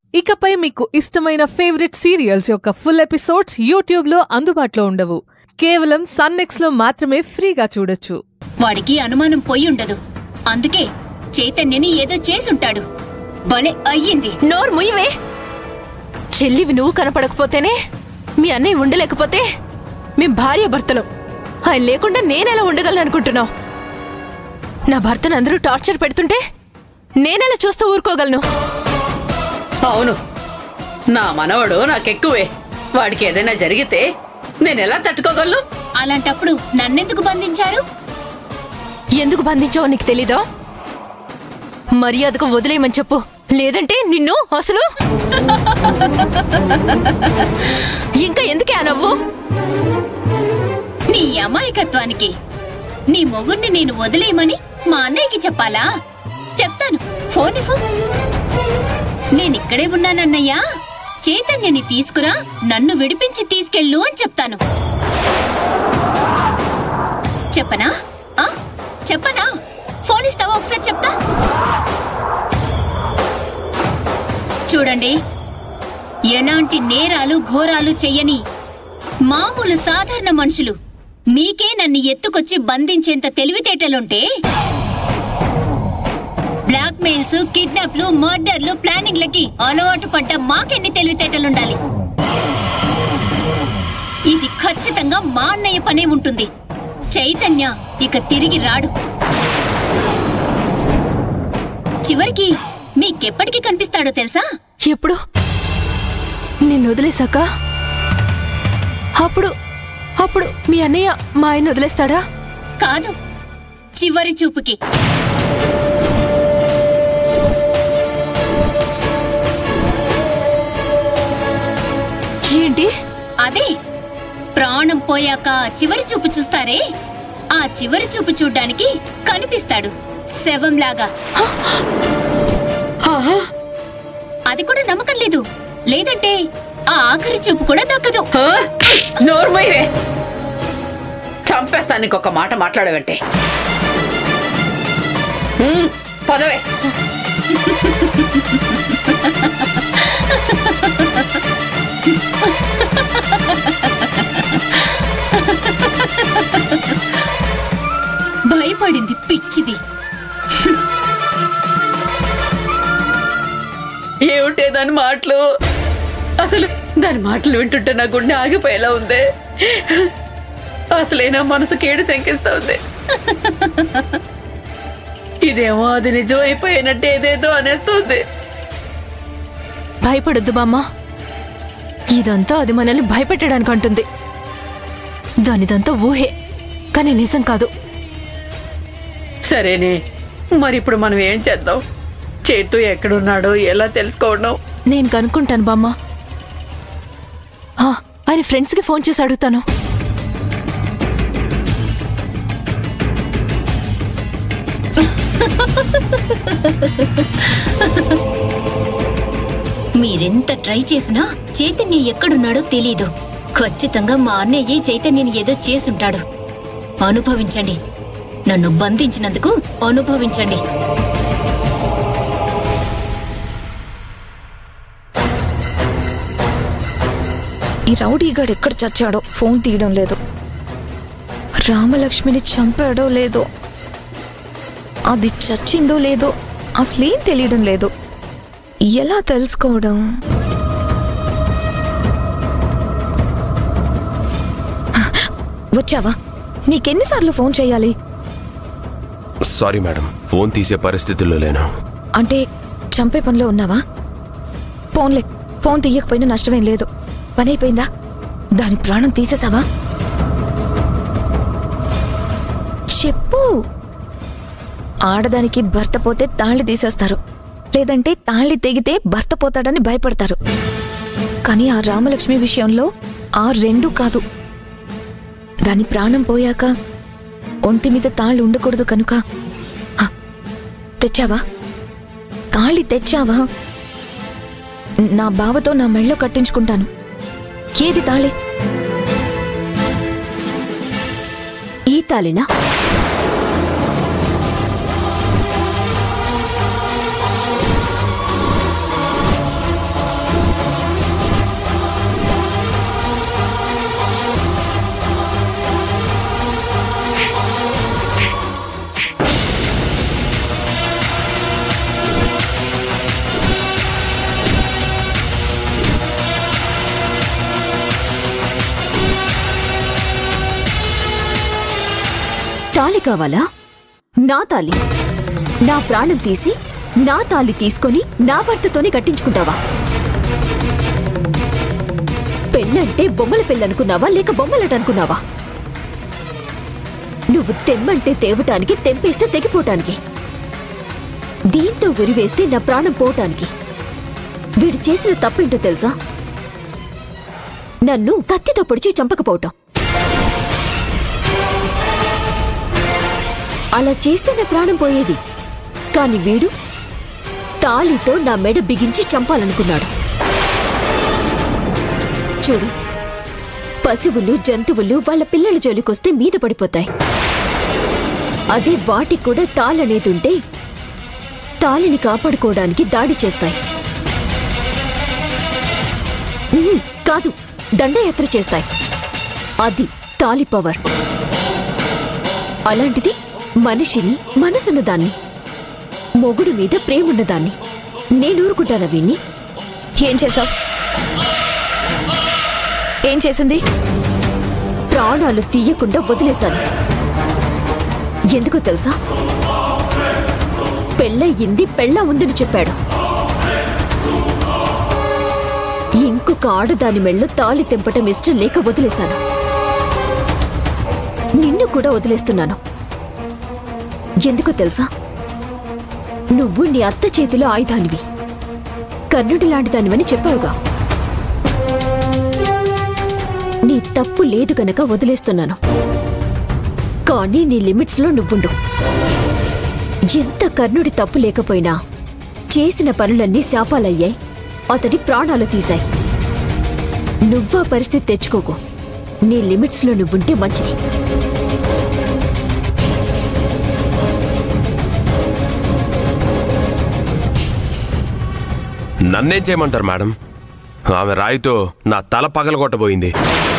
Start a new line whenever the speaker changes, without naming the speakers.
ఇకపై మీకు ఇష్టమైన ఫేవరెట్ సీరియల్స్ యొక్క ఫుల్ ఎపిసోడ్స్ యూట్యూబ్లో అందుబాటులో ఉండవు కేవలం సన్నెక్స్లో మాత్రమే ఫ్రీగా చూడొచ్చు
వాడికి అనుమానం పోయి ఉండదు అందుకే చైతన్యని ఏదో చేసుంటాడు భలే అయ్యింది
నోరు ముయ్యవే చెల్లివి నువ్వు కనపడకపోతేనే మీ అన్నయ్య ఉండలేకపోతే మేం భార్య భర్తలం ఆయన లేకుండా నేనెలా ఉండగలను అనుకుంటున్నావు నా భర్తను అందరూ టార్చర్ పెడుతుంటే నేనెలా చూస్తూ ఊరుకోగలను
అవును నా మనవడు నాకెక్కువే వాడికి ఏదైనా జరిగితే నేనెలా తట్టుకోగలను
అలాంటప్పుడు నన్నెందుకు బంధించారు
ఎందుకు బంధించావో నీకు తెలీదా మర్యాదకు వదిలేయమని చెప్పు లేదంటే నిన్ను అసలు ఇంకా ఎందుకే ఆ నవ్వు
నీ అమాయకత్వానికి నీ మొగుణ్ణి నేను వదిలేయమని మా అన్నయ్యకి చెప్పాలా చెప్తాను ఫోన్ ఇవ్వు నేనిక్కడే ఉన్నానన్నయ్యా చైతన్యని తీసుకురా నన్ను విడిపించి తీసుకెళ్ళు అని చెప్తాను చెప్పనా ఆ? చెప్పనా ఫోన్ ఇస్తావా ఒకసారి చెప్తా చూడండి ఎలాంటి నేరాలు ఘోరాలు చెయ్యని మామూలు సాధారణ మనుషులు మీకే నన్ను ఎత్తుకొచ్చి బంధించేంత తెలివితేటలుంటే బ్లాక్ మెయిల్స్ కిడ్నాప్లు మర్డర్లు ప్లానింగ్లకి అలవాటు పడ్డ మాకెన్ని తెలివితేటలుండాలి ఇది ఖచ్చితంగా మా అన్నయ్య పనే ఉంటుంది చైతన్య ఇక తిరిగి రాడు చివరికి మీకెప్పటికి కనిపిస్తాడో తెలుసా
ఎప్పుడు నిన్ను వదిలేశాక అప్పుడు అప్పుడు మీ అన్నయ్య మా ఆయన వదిలేస్తాడా
కాదు చివరి చూపుకి
ఏంటి
అదే ప్రాణం పోయాక చివరి చూపు చూస్తారే ఆ చివరి చూపు చూడ్డానికి కనిపిస్తాడు శవంలాగా అది కూడా నమ్మకం లేదు లేదంటే ఆ ఆఖరి చూపు కూడా దక్కదు
హా? నోర్మయ్యే చంపేస్తాను నీకొక మాట మాట్లాడవంటే హ్మ్, పదవే
భయపడింది పిచ్చిది
ఏమిటే దాని మాటలు అసలు దాని మాటలు వింటుంటే నా గుండె ఆగిపోయేలా ఉంది అసలైనా మనసు కేడు శంకిస్తోంది ఇదేమో అది నిజం అయిపోయినట్టు ఏదేదో అనేస్తుంది
భయపడొద్దు బామ్మ ఇదంతా అది మనల్ని భయపెట్టడానికి అంటుంది దానిదంతా ఊహే కానీ నిజం కాదు
సరేనే మరి ఇప్పుడు మనం ఏం చేద్దాం చేతు ఎక్కడున్నాడో ఎలా తెలుసుకోవడం
నేను కనుక్కుంటాను బామ్మ ఆ, ఆయన ఫ్రెండ్స్కి ఫోన్ చేసి అడుగుతాను
మీరెంత ట్రై చేసినా చైతన్య ఎక్కడున్నాడో తెలీదు ఖచ్చితంగా మా అన్నయ్య చైతన్యని ఏదో చేసుంటాడు అనుభవించండి నన్ను బంధించినందుకు అనుభవించండి
ఈ రౌడీగాడు ఎక్కడ చచ్చాడో ఫోన్ తీయడం లేదు రామలక్ష్మిని చంపాడో లేదో అది చచ్చిందో లేదో అసలేం తెలియడం లేదు ఎలా తెలుసుకోవడం వచ్చావా నీకెన్నిసార్లు ఫోన్ చేయాలి
సారీ మేడం ఫోన్ తీసే పరిస్థితుల్లో లేను
అంటే చంపే పనిలో ఉన్నావా ఫోన్లే ఫోన్ తీయకపోయినా నష్టమేం లేదు పని అయిపోయిందా దాని ప్రాణం తీసేసావా చెప్పు ఆడదానికి భర్త పోతే తాళి తీసేస్తారు లేదంటే తాళి తెగితే భర్త పోతాడని భయపడతారు కానీ ఆ రామలక్ష్మి విషయంలో ఆ రెండు కాదు దాని ప్రాణం పోయాక ఒంటి మీద తాళి ఉండకూడదు కనుక హ, తెచ్చావా తాళి తెచ్చావా నా బావతో నా మెళ్ళో కట్టించుకుంటాను ఏది తాళి
ఈ తాలినా
తాళి కావాలా నా తాళి నా ప్రాణం తీసి నా తాళి తీసుకొని నా భర్తతోనే కట్టించుకుంటావా పెళ్ళంటే బొమ్మల పెళ్ళనుకున్నావా లేక బొమ్మలట అనుకున్నావా నువ్వు తెమ్మంటే తేవటానికి తెంపేస్తే తెగిపోటానికి దీంతో ఉరివేస్తే నా ప్రాణం పోవటానికి వీడు చేసిన తప్పేంటో తెలుసా నన్ను కత్తితో పొడిచి చంపకపోవటం అలా చేస్తే నా ప్రాణం పోయేది కాని వీడు తాళితో నా మెడ బిగించి చంపాలనుకున్నాడు చూడు పశువులు జంతువులు వాళ్ళ పిల్లల జోలికొస్తే మీద పడిపోతాయి అదే వాటికి కూడా తాళనేది ఉంటే తాళిని కాపాడుకోవడానికి దాడి చేస్తాయి ఉహుం, కాదు దండయాత్ర చేస్తాయి అది తాలి పవర్ అలాంటిది మనిషిని మనసున్న దాన్ని మొగుడు మీద ప్రేమున్నదాన్ని నేను ఊరుకుంటానా వీణ్ణి
ఏం చేసావు ఏం చేసింది
ప్రాణాలు తీయకుండా వదిలేశాను ఎందుకో తెలుసా పెళ్ళయింది పెళ్ళ ఉందని చెప్పాడు ఇంకొక ఆడదాని మెళ్ళో తాళి తెంపటం ఇష్టం లేక వదిలేశాను నిన్ను కూడా వదిలేస్తున్నాను ఎందుకో తెలుసా నువ్వు నీ అత్త చేతిలో ఆయుధానివి కర్ణుడి లాంటి దానివని చెప్పావుగా నీ తప్పు లేదు గనక వదిలేస్తున్నాను కానీ నీ లిమిట్స్లో నువ్వుండు ఎంత కర్ణుడి తప్పు లేకపోయినా చేసిన పనులన్నీ శాపాలయ్యాయి అతడి ప్రాణాలు తీశాయి నువ్వా పరిస్థితి తెచ్చుకోకు నీ లిమిట్స్లో నువ్వుంటే మంచిది
నన్నేం చేయమంటారు మేడం ఆమె రాయితో నా తల పగలగొట్టబోయింది